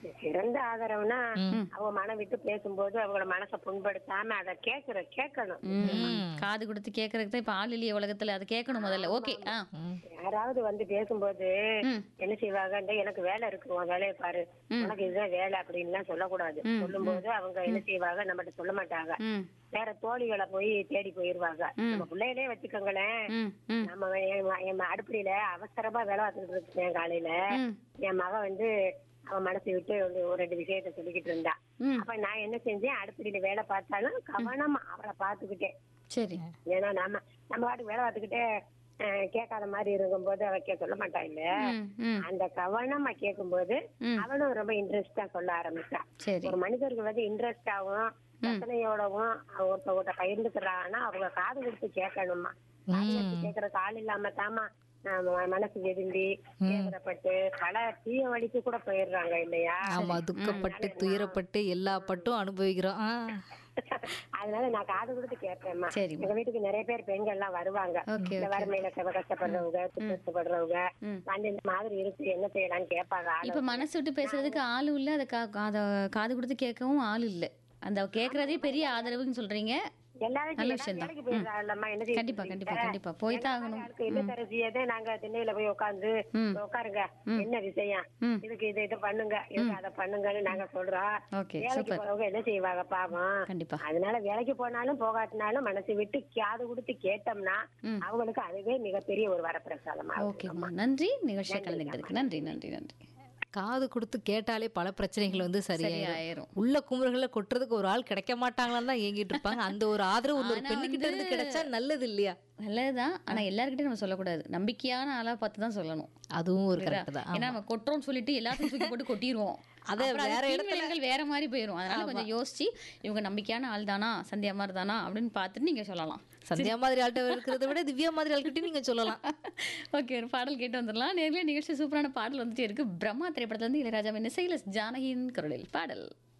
சிறந்த ஆதரவுனா அவங்க மனம் விட்டு பேசும்போது அவங்களோட மனசை புண்படுத்தாம அதை கேக்குற கேட்கணும் ம். காது கொடுத்து கேட்கறதுக்கு தான் இப்ப ஆள் இல்லையே உலகத்துல அதை கேட்கணும் முதல்ல ஓகே ஆ யாராவது வந்து பேசும்போது ம். என்ன செய்வாங்க இந்த எனக்கு வேலை இருக்கு உன் வேலையை பாரு உனக்கு இதுதான் வேலை அப்படின்லாம் சொல்லக்கூடாது சொல்லும்போது அவங்க என்ன செய்வாங்க நம்மகிட்ட சொல்ல மாட்டாங்க ம் வேற தோழிகளை போய் தேடி போயிருவாங்க நம்ம பிள்ளைகளே வச்சுக்கோங்களேன் ம் ம் நம்ம என் ம- என் ம- அடுப்படியில அவசரமா வேலை பார்த்துட்டு இருக்கேன் காலையில ம். என் மக வந்து அவன் மனசு விட்டு ஒரு ஒரு ரெண்டு விஷயத்த சொல்லிக்கிட்டு இருந்தா ம். அப்ப நான் என்ன செஞ்சேன் அடுப்படியில வேலை பார்த்தாலும் கவனமா அவளை பாத்துக்கிட்டேன் சரி ஏன்னா நம்ம நம்ம பாட்டுக்கு வேலை பார்த்துக்கிட்டே அஹ், கேட்காத மாதிரி இருக்கும்போது அவ கே சொல்ல மாட்டா இல்ல ம் ம் அந்த கவனமா கேட்கும்போது ம். அவளும் ரொம்ப இன்ட்ரெஸ்டா சொல்ல ஆரம்பிச்சா சரி ஒரு மனிதருக்கு வந்து இன்ட்ரெஸ்டாவும் ரசனையோடவும் ஒருத்தவங்க பகிர்ந்துக்கிறாங்கன்னா அவங்க காது கொடுத்து கேட்கணுமா காது கொடுத்து கேட்கறதுக்கு ஆள் இல்லாம தாமா அஹ், மனசு விரும்பி வேதனைப்பட்டு பல தீய வழிக்கு கூட போயிடுறாங்க இல்லையா ஆமா துக்கப்பட்டு துயரப்பட்டு எல்லா பட்டும் அனுபவிக்கிறோம் ஆ. அதனால நான் காது கொடுத்து கேட்பேன்மா சரிம்மா. எங்க வீட்டுக்கு நிறைய பேர் பெண்கள் எல்லாம் வருவாங்க Okay, இந்த வறுமையில கஷ்ட- கஷ்டப்படுறவங்க கஷ்டப்படுறவங்க வந்து இந்த மாதிரி இருக்கு என்ன செய்யலாம்னு கேட்பாங்க ஆளு. இப்ப மனசு விட்டு பேசுறதுக்கு ஆள் இல்ல அதை கா அத காது கொடுத்து கேட்கவும் ஆள் இல்ல அந்த கேட்கறதே பெரிய ஆதரவுன்னு சொல்றீங்க எல்லாரும் நல்ல எல்லாரும் விஷயம் தான். வேலைக்கு போயிடுறாங்கல்லம்மா, என்ன செய்ய கண்டிப்பா சொல்றீங்க? கண்டிப்பா கண்டிப்பா போய் தான் ஆகணும் ஆளுக்கு என்ன தரசியதே நாங்க திண்ணையில போய் உட்காந்து ம். உட்காருங்க என்ன விஷயம் ம். இதுக்கு இதை இதை பண்ணுங்க இதுக்கு அதை பண்ணுங்கன்னு நாங்க சொல்றோம் ஓகே வேலைக்கு சூப்பர் போறவங்க என்ன செய்வாங்க பாவம் கண்டிப்பா அதனால வேலைக்கு போனாலும் போகாட்டினாலும் மனசு விட்டு காது கொடுத்து கேட்டோம்னா ம். அவங்களுக்கு அதுவே மிகப்பெரிய ஒரு வரப்பிரசாதமா இருக்கும். ஓகேம்மா நன்றி நிகழ்ச்சியை கலந்துக்கிட்டதுக்கு நன்றி நன்றி நன்றி காது கொடுத்து கேட்டாலே பல பிரச்சனைகள் வந்து சரியாயிரும் சரியாயிரும் உள்ள குமுறுகளை கொட்டுறதுக்கு ஒரு ஆள் கிடைக்க மாட்டாங்களான்னு தான் ஏங்கிட்டு இருப்பாங்க அந்த ஒரு ஆதரவு இன்னொரு ஆனா பெண்ணுகிட்ட இருந்து வந்து- கிடைச்சா நல்லது இல்லையா நல்லதுதான் ஆனா எல்லாருக்கிட்டையும் நம்ம சொல்லக்கூடாது நம்பிக்கையான ஆளா பார்த்து தான் சொல்லணும் அதுவும் ஒரு கரெக்ட் தான் ஏன்னா நம்ம கொட்டுறோம்னு சொல்லிட்டு எல்லாத்தையும் தூக்கி போட்டு கொட்டிடுவோம் அதை அப்புறம் அது வேற பின்விளைவுகள் வேற மாதிரி போயிடும் அதனால கொஞ்சம் யோசிச்சு இவங்க நம்பிக்கையான ஆள் தானா சந்தியா மாதிரி தானா அப்படின்னு பார்த்துட்டு நீங்க சொல்லலாம் சந்தியா மாதிரி ஆள்கிட்ட இருக்கிறத விட திவ்யா மாதிரி ஆள்கிட்ட நீங்க சொல்லலாம் ஓகே ஒரு பாடல் கேட்டு வந்துடலாம் நேர்ல நிகழ்ச்சி சூப்பரான பாடல் வந்துட்டே இருக்கு பிரம்மா திரைப்படத்துல இருந்து இளையராஜாவின் இசையில ஜானகியின் குரலில் பாடல்